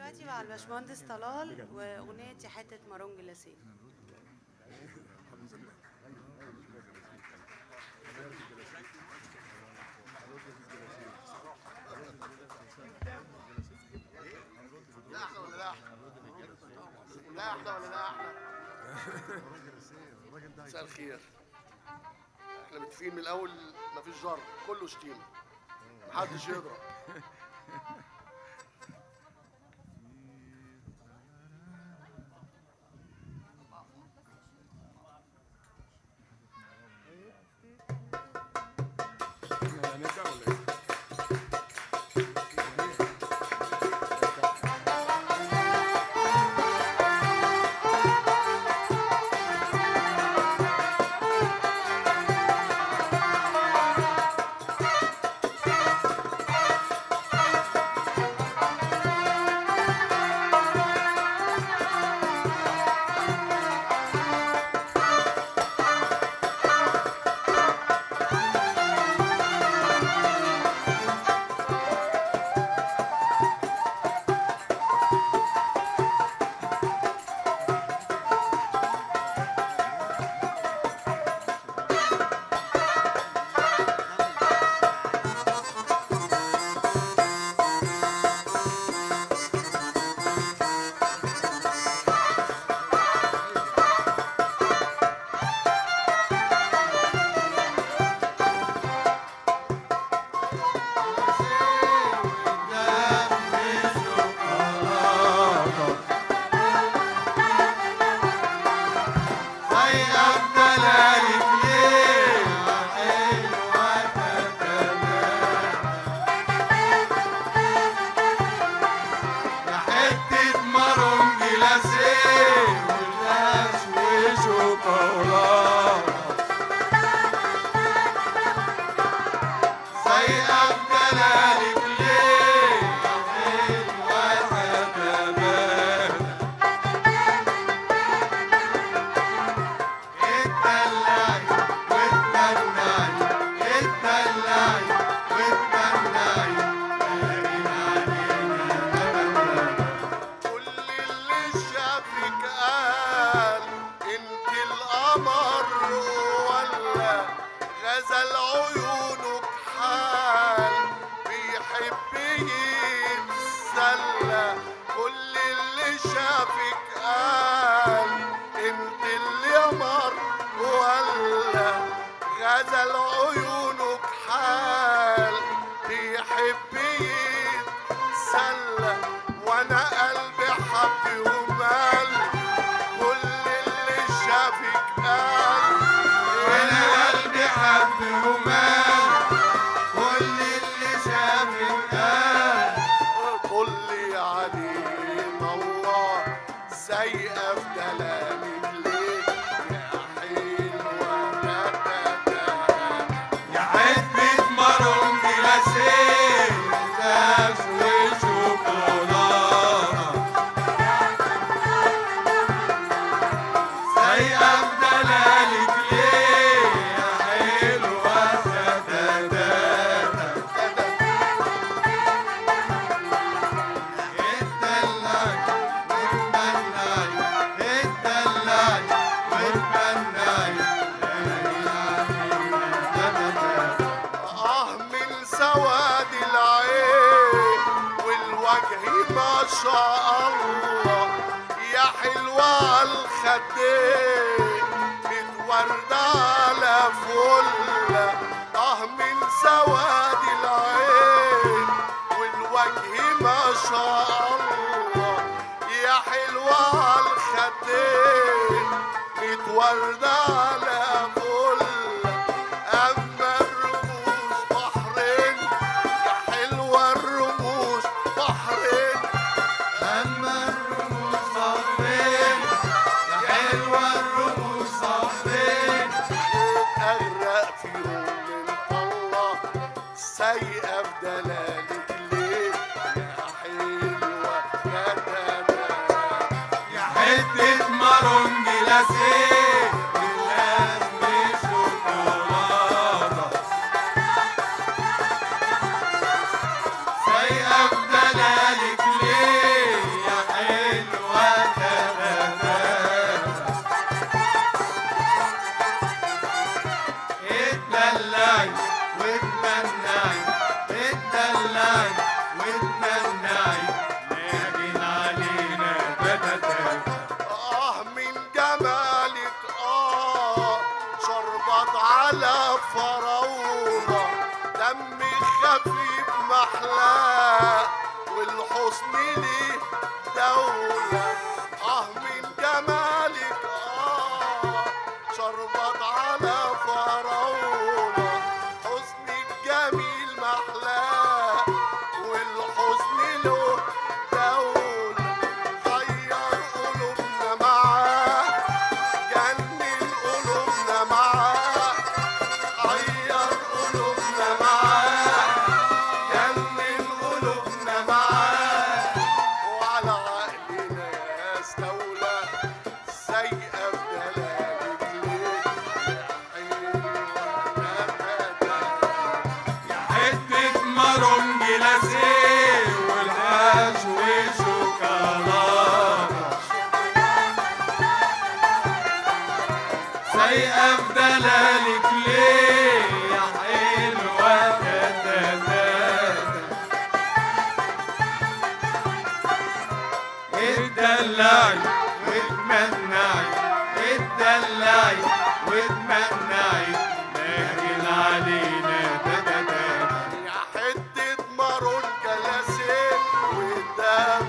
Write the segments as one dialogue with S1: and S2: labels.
S1: دلوقتي مع الباشمهندس طلال واغنيه يا حته مارون جلاسيه
S2: لا احلى ولا لا احلى لا احلى ولا لا احلى مساء الخير احنا متفقين من الاول مفيش ضرب كله شتيمه محدش يضرب
S3: هنبدأ ولا ايه؟
S2: كل اللي شافك قال انت القمر ولا غزل عيونك حال بيحب يتسلى كل اللي شافك قال انت القمر ولا غزل عيونك حال بيحب يتسلى وانا قلبي حب ومال كل اللي شافك قال وانا قلبي حب ومال كل اللي شافك قال قل لي عليم الله زي افدلانك ليه يا حلوه يا
S4: يا حتة مارون جلاسيه ناس وشوكولاتة زي أفدلالك ليه يا حلوة سداداتا اتدلعي واتمنعي اتدلعي واتمنعي
S2: آه من سواد العين والوجه ما شاء الله يا حلوة على الخدين متوردة على فلة آه من سواد العين والوجه ما شاء الله يا حلوة على الخدين متوردة على فلة أما الرموش بحرين يا حلوة الرموش بحرين
S4: أما الرموش صفين يا حلوة الرموش صفين
S2: أغرق فيهم من الله سيئة بدلالك ليه يا حلوة يا تمام
S4: يا حتة مارون جلاسيه باللازم شوكولاتة سايقة بدلالك ليه
S2: محلاه والحسن ليه دولة اه من جمالك اه شربت على فراولة حسنك جميل محلاه والحزن له دولة غير قلوبنا معاه جنن قلوبنا معاه غير قلوبنا معاه جنن قلوبنا معاه وعلى عقلنا استولى زي أبدالك ليه
S4: يا حتة مارون جلاسيه والحشو شوكولاتة سايقة في دلالك ليه يا حلوة تتتاتا اتدلعي واتمنعي اتدلعي واتمنعي لكن علينا تتتاتا
S2: يا حتة مارون جلاسيه ودم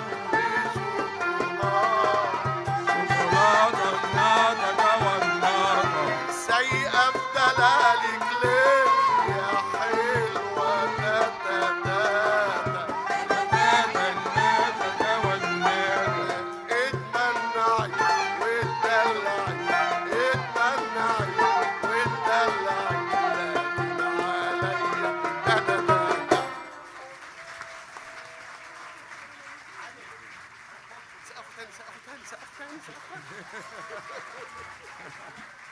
S2: شوكولاتة
S4: شوكولاتة الناطة والناطة
S2: سايقة بدلالك ليه يا حلوة تتتاتا
S4: الناطة الناطة والناطة
S2: اتمنعي واتدلعي اتمنعي واتدلعي لكن عليا تتتاتا سقفوا تاني سقفوا تاني سقفوا تاني سقفوا